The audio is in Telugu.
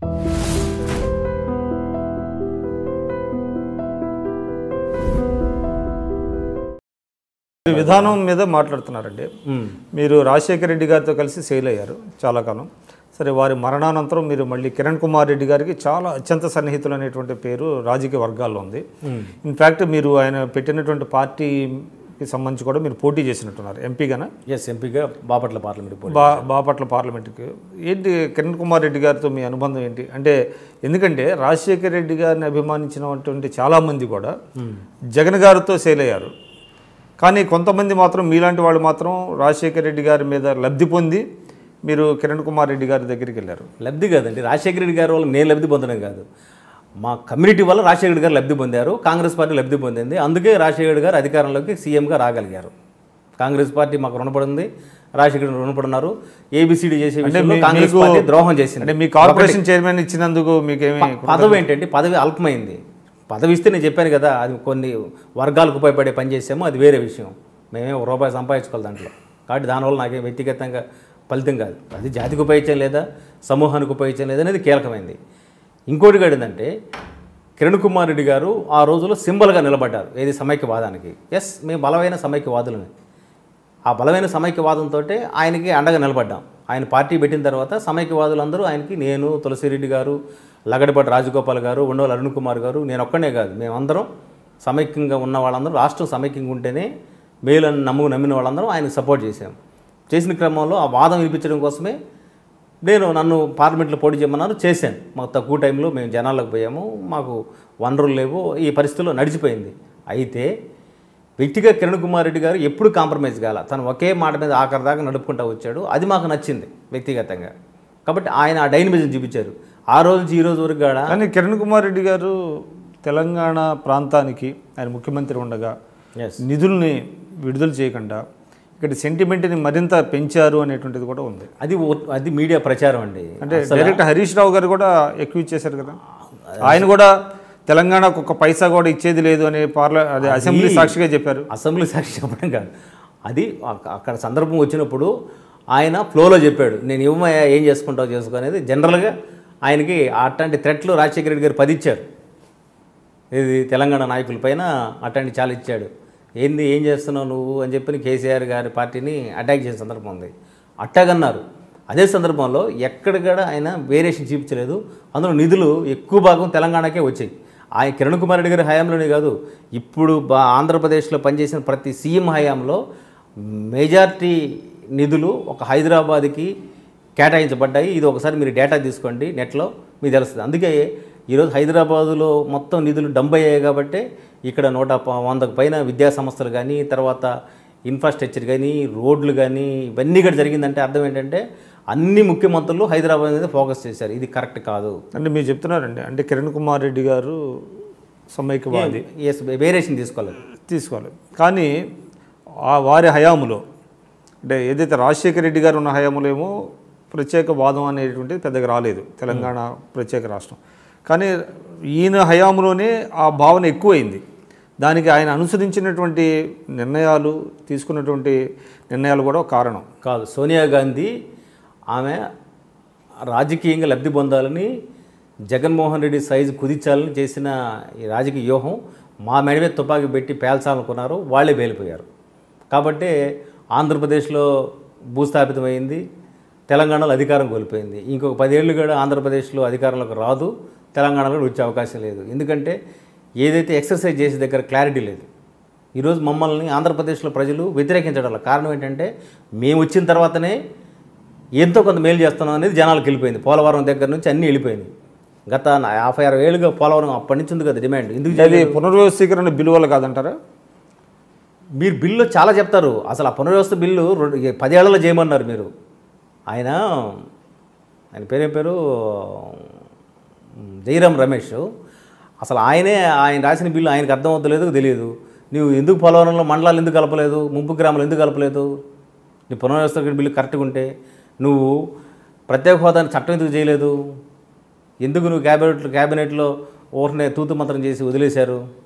ఈ విధానం మీద మాట్లాడుతున్నారండి మీరు రాజశేఖర రెడ్డి గారితో కలిసి సెయిల్ అయ్యారు చాలా కాలం సరే వారి మరణానంతరం మీరు మళ్ళీ కిరణ్ కుమార్ రెడ్డి గారికి చాలా అత్యంత సన్నిహితులు అనేటువంటి పేరు రాజకీయ వర్గాల్లో ఉంది ఇన్ఫ్యాక్ట్ మీరు ఆయన పెట్టినటువంటి పార్టీకి సంబంధించి కూడా మీరు పోటీ చేసినట్టున్నారు ఎంపీగానా ఎస్ ఎంపీగా బాపట్ల పార్లమెంట్ పోటీ బా బాపట్ల పార్లమెంట్కి ఏంటి కిరణ్ కుమార్ రెడ్డి గారితో మీ అనుబంధం ఏంటి అంటే ఎందుకంటే రాజశేఖర రెడ్డి గారిని అభిమానించినటువంటి చాలామంది కూడా జగన్ గారితో సేల్ అయ్యారు కానీ కొంతమంది మాత్రం మీలాంటి వాళ్ళు మాత్రం రాజశేఖర రెడ్డి గారి మీద లబ్ధి పొంది మీరు కిరణ్ కుమార్ రెడ్డి గారి దగ్గరికి వెళ్ళారు లబ్ధి కాదండి రాజశేఖర రెడ్డి గారి వల్ల నేను లబ్ధి పొందడం కాదు మా కమ్యూనిటీ వల్ల రాజశేఖర రెడ్డి గారు లబ్ధి పొందారు కాంగ్రెస్ పార్టీ లబ్ధి పొందింది అందుకే రాజశేఖర రెడ్డి గారు అధికారంలోకి సీఎంగా రాగలిగారు కాంగ్రెస్ పార్టీ మాకు రుణపడింది రాజశేఖర రెడ్డి రుణపడినారు ఏబిసిడి చేసే విషయంలో మీ- కాంగ్రెస్ మీకు- పార్టీ ద్రోహం చేసింది అంటే మీ కార్పొరేషన్ చైర్మన్ ఇచ్చినందుకు మీకేమి పదవి ఏంటంటే పదవి అల్పమైంది పదవి ఇస్తే నేను చెప్పాను కదా అది కొన్ని వర్గాలకు ఉపయోగపడే పని చేసామో అది వేరే విషయం మేమే ఒక రూపాయి సంపాదించుకోవాలి దాంట్లో కాబట్టి దానివల్ల నాకేం వ్యక్తిగతంగా ఫలితం కాదు అది జాతికి ఉపయోగించడం లేదా సమూహానికి ఉపయోగించడం లేదా అనేది కీలకమైంది ఇంకోటి కూడా ఏంటంటే కిరణ్ కుమార్ రెడ్డి గారు ఆ రోజుల్లో సింబల్గా నిలబడ్డారు ఏది సమైక్యవాదానికి ఎస్ మేము బలమైన సమైక్యవాదులమే ఆ బలమైన సమైక్యవాదంతో ఆయనకి అండగా నిలబడ్డాం ఆయన పార్టీ పెట్టిన తర్వాత సమైక్యవాదులందరూ ఆయనకి నేను తులసిరెడ్డి గారు లగడపాటి రాజగోపాల్ గారు ఉండవల్ అరుణ్ కుమార్ గారు నేను ఒక్కనే కాదు మేమందరం సమైక్యంగా ఉన్న వాళ్ళందరూ రాష్ట్రం సమైక్యంగా ఉంటేనే మేలు అని నమ్ము నమ్మిన వాళ్ళందరం ఆయనకు సపోర్ట్ చేశాం చేసిన క్రమంలో ఆ వాదం వినిపించడం కోసమే నేను నన్ను పార్లమెంట్లో పోటీ చేయమన్నారు చేశాను మాకు తక్కువ టైంలో మేము జనాలకు పోయాము మాకు వనరులు లేవు ఈ పరిస్థితుల్లో నడిచిపోయింది అయితే వ్యక్తిగా కిరణ్ కుమార్ రెడ్డి గారు ఎప్పుడు కాంప్రమైజ్ కాల తను ఒకే మాట మీద ఆఖరి దాకా నడుపుకుంటూ వచ్చాడు అది మాకు నచ్చింది వ్యక్తిగతంగా కాబట్టి ఆయన ఆ డైనమిజం చూపించారు ఆ రోజు నుంచి ఈ రోజు వరకు కూడా కానీ కిరణ్ కుమార్ రెడ్డి గారు తెలంగాణ ప్రాంతానికి ఆయన ముఖ్యమంత్రి ఉండగా ఎస్ నిధుల్ని విడుదల చేయకుండా ఇక్కడ సెంటిమెంట్ని మరింత పెంచారు అనేటువంటిది కూడా ఉంది అది ఓ- అది మీడియా ప్రచారం అండి అంటే డైరెక్ట్ హరీష్ రావు గారు కూడా ఎక్కువ ఇచ్చేశారు కదా ఆయన కూడా తెలంగాణకు ఒక పైసా కూడా ఇచ్చేది లేదు అని పార్ల అదే అసెంబ్లీ సాక్షిగా చెప్పారు అసెంబ్లీ సాక్షి చెప్పడం కాదు అది అక్క- అక్కడ సందర్భం వచ్చినప్పుడు ఆయన ఫ్లోలో చెప్పాడు నేను ఇవ్వమయ్యా ఏం చేసుకుంటావు చేసుకో అనేది జనరల్గా ఆయనకి అట్లాంటి థ్రెట్లు రాజశేఖర రెడ్డి గారు పది ఇచ్చారు ఇది తెలంగాణ నాయకుల పైన అట్లాంటి చాలా ఇచ్చాడు ఏంది ఏం చేస్తున్నావు నువ్వు అని చెప్పి కేసీఆర్ గారి పార్టీని అటాక్ చేసిన సందర్భం ఉంది అట్టాగన్నారు అదే సందర్భంలో ఎక్కడ కూడా ఆయన వేరియేషన్ చూపించలేదు అందులో నిధులు ఎక్కువ భాగం తెలంగాణకే వచ్చాయి ఆయన కిరణ్ కుమార్ రెడ్డి గారి హయాంలోనే కాదు ఇప్పుడు బా ఆంధ్రప్రదేశ్లో పనిచేసిన ప్రతి సీఎం హయాంలో మెజార్టీ నిధులు ఒక హైదరాబాద్కి కేటాయించబడ్డాయి ఇది ఒకసారి మీరు డేటా తీసుకోండి నెట్లో మీకు తెలుస్తుంది అందుకే ఈరోజు హైదరాబాదులో మొత్తం నిధులు డంప్ అయ్యాయి కాబట్టి ఇక్కడ నూట ప- వందకు పైన విద్యా సంస్థలు కానీ తర్వాత ఇన్ఫ్రాస్ట్రక్చర్ కానీ రోడ్లు కానీ ఇవన్నీ కూడా జరిగిందంటే అర్థం ఏంటంటే అన్ని ముఖ్యమంత్రులు హైదరాబాద్ మీద ఫోకస్ చేశారు ఇది కరెక్ట్ కాదు అంటే మీరు చెప్తున్నారండి అంటే కిరణ్ కుమార్ రెడ్డి గారు సమైక్యవాది ఎస్ వేరియేషన్ తీసుకోలేదు తీసుకోవాలి కానీ ఆ వారి హయాములో అంటే ఏదైతే రాజశేఖర రెడ్డి గారు ఉన్న హయాములో ఏమో ప్రత్యేక వాదం అనేటువంటిది పెద్దగా రాలేదు తెలంగాణ ప్రత్యేక రాష్ట్రం కానీ ఈయన హయాములోనే ఆ భావన ఎక్కువైంది దానికి ఆయన అనుసరించినటువంటి నిర్ణయాలు తీసుకున్నటువంటి నిర్ణయాలు కూడా ఒక కారణం కాదు సోనియా గాంధీ ఆమె రాజకీయంగా లబ్ధి పొందాలని జగన్మోహన్ రెడ్డి సైజు కుదించాలని చేసిన ఈ రాజకీయ వ్యూహం మా మెడ మీద తుపాకీ పెట్టి పేల్చాలనుకున్నారు వాళ్ళే పేలిపోయారు కాబట్టి ఆంధ్రప్రదేశ్లో భూస్థాపితమైంది తెలంగాణలో అధికారం కోల్పోయింది ఇంకొక పదేళ్ళు కూడా ఆంధ్రప్రదేశ్లో అధికారంలోకి రాదు తెలంగాణలో వచ్చే అవకాశం లేదు ఎందుకంటే ఏదైతే ఎక్సర్సైజ్ చేసే దగ్గర క్లారిటీ లేదు ఈరోజు మమ్మల్ని ఆంధ్రప్రదేశ్లో ప్రజలు వ్యతిరేకించడం కారణం ఏంటంటే మేము వచ్చిన తర్వాతనే ఎంతో కొంత మేలు చేస్తున్నాం అనేది జనాలకు వెళ్ళిపోయింది పోలవరం దగ్గర నుంచి అన్నీ వెళ్ళిపోయింది గత నా- యాభై అరవై ఏళ్ళుగా పోలవరం అప్పటి నుంచి ఉంది కదా డిమాండ్ ఎందుకు అది పునర్వ్యవస్థీకరణ బిల్లువల కాదంటారా మీరు బిల్లు చాలా చెప్తారు అసలు ఆ పునర్వ్యవస్థ బిల్లు రెండు ఈ పదేళ్లలో చేయమన్నారు మీరు ఆయన ఆయన పేరేం పేరు జయరాం రమేష్ అసలు ఆయనే ఆయన రాసిన బిల్లు ఆయనకు అర్థం అవుతలేదు తెలియదు నువ్వు ఎందుకు పోలవరంలో మండలాలు ఎందుకు కలపలేదు ముంపు గ్రామాలు ఎందుకు కలపలేదు నీ పునర్వ్యవస్థ బిల్లు కరెక్ట్గా ఉంటే నువ్వు ప్రత్యేక హోదాని చట్టం ఎందుకు చేయలేదు ఎందుకు నువ్వు క్యాబినెట్ క్యాబినెట్లో ఊరినే తూతు మంత్రం చేసి వదిలేశారు